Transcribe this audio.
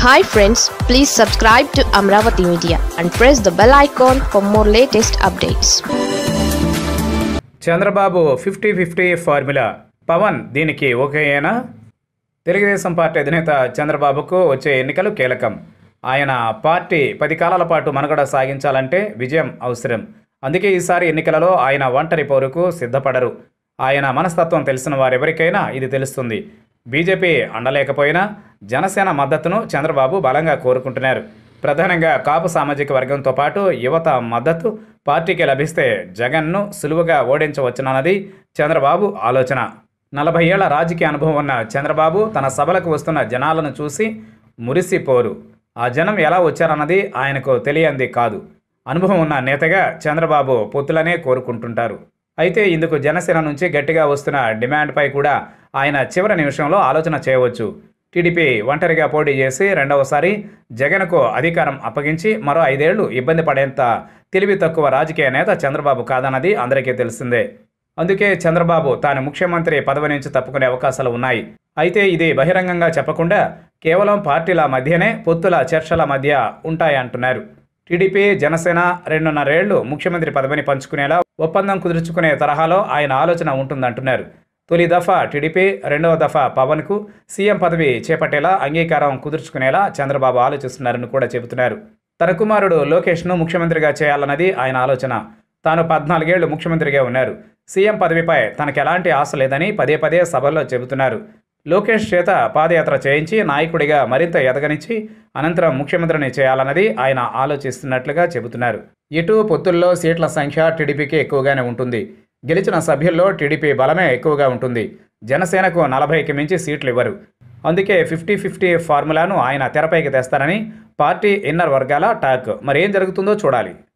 hi friends please subscribe to Amaravati media and press the bell icon for more latest updates Chandrababu fifty fifty formula Pavan దీనికి ఓకేయేనా Telugu Desam party అధినేత చంద్రబాబుకు వచ్చే ఎన్నికలు కీలకం ఆయన పార్టీ పది కాలాల పాటు మనుగడ సాగించాలంటే విజయం అవసరం అందుకే ఈసారి ఎన్నికలలో ఆయన ఒంటరి పౌరుకు సిద్ధపడరు ఆయన మనస్తత్వం తెలిసిన వారెవరికైనా ఇది తెలుస్తుంది బీజేపీ అండలేకపోయినా జనసేన మద్దతును చంద్రబాబు బలంగా కోరుకుంటున్నారు ప్రధానంగా కాపు సామాజిక వర్గంతో పాటు యువత మద్దతు పార్టీకి లభిస్తే జగన్ను సులువుగా ఓడించవచ్చునన్నది చంద్రబాబు ఆలోచన నలభై ఏళ్ల రాజకీయ అనుభవం ఉన్న చంద్రబాబు తన సభలకు వస్తున్న జనాలను చూసి మురిసిపోరు ఆ జనం ఎలా వచ్చారన్నది ఆయనకు తెలియంది కాదు అనుభవం ఉన్న నేతగా చంద్రబాబు పొత్తులనే కోరుకుంటుంటారు అయితే ఇందుకు జనసేన నుంచి గట్టిగా వస్తున్న డిమాండ్పై కూడా ఆయన చివరి నిమిషంలో ఆలోచన చేయవచ్చు టీడీపీ ఒంటరిగా పోటీ చేసి రెండవసారి జగన్కు అధికారం అప్పగించి మరో ఐదేళ్లు ఇబ్బంది పడేంత తెలివి తక్కువ రాజకీయ నేత చంద్రబాబు కాదన్నది అందరికీ తెలిసిందే అందుకే చంద్రబాబు తాను ముఖ్యమంత్రి పదవి నుంచి తప్పుకునే అవకాశాలు ఉన్నాయి అయితే ఇది బహిరంగంగా చెప్పకుండా కేవలం పార్టీల మధ్యనే పొత్తుల చర్చల మధ్య ఉంటాయంటున్నారు టీడీపీ జనసేన రెండున్నరేళ్లు ముఖ్యమంత్రి పదవిని పంచుకునేలా ఒప్పందం కుదుర్చుకునే తరహాలో ఆయన ఆలోచన ఉంటుందంటున్నారు తొలి దఫా టీడీపీ రెండవ దఫా పవన్కు సీఎం పదవి చేపట్టేలా అంగీకారం కుదుర్చుకునేలా చంద్రబాబు ఆలోచిస్తున్నారని కూడా చెబుతున్నారు తన కుమారుడు లోకేష్ను ముఖ్యమంత్రిగా చేయాలన్నది ఆయన ఆలోచన తాను పద్నాలుగేళ్లు ముఖ్యమంత్రిగా ఉన్నారు సీఎం పదవిపై తనకు ఎలాంటి ఆశ లేదని పదే పదే సభల్లో చెబుతున్నారు లోకేష్ చేత పాదయాత్ర చేయించి నాయకుడిగా మరింత ఎదగనిచ్చి అనంతరం ముఖ్యమంత్రిని చేయాలన్నది ఆయన ఆలోచిస్తున్నట్లుగా చెబుతున్నారు ఇటు పొత్తుల్లో సీట్ల సంఖ్య టీడీపీకి ఎక్కువగానే ఉంటుంది గెలిచిన సభ్యుల్లో టీడీపీ బలమే ఎక్కువగా ఉంటుంది జనసేనకు నలభైకి మించి సీట్లు ఇవ్వరు అందుకే ఫిఫ్టీ ఫిఫ్టీ ఫార్ములాను ఆయన తెరపైకి తెస్తారని పార్టీ ఇన్నర్ వర్గాల టాక్ మరి ఏం జరుగుతుందో చూడాలి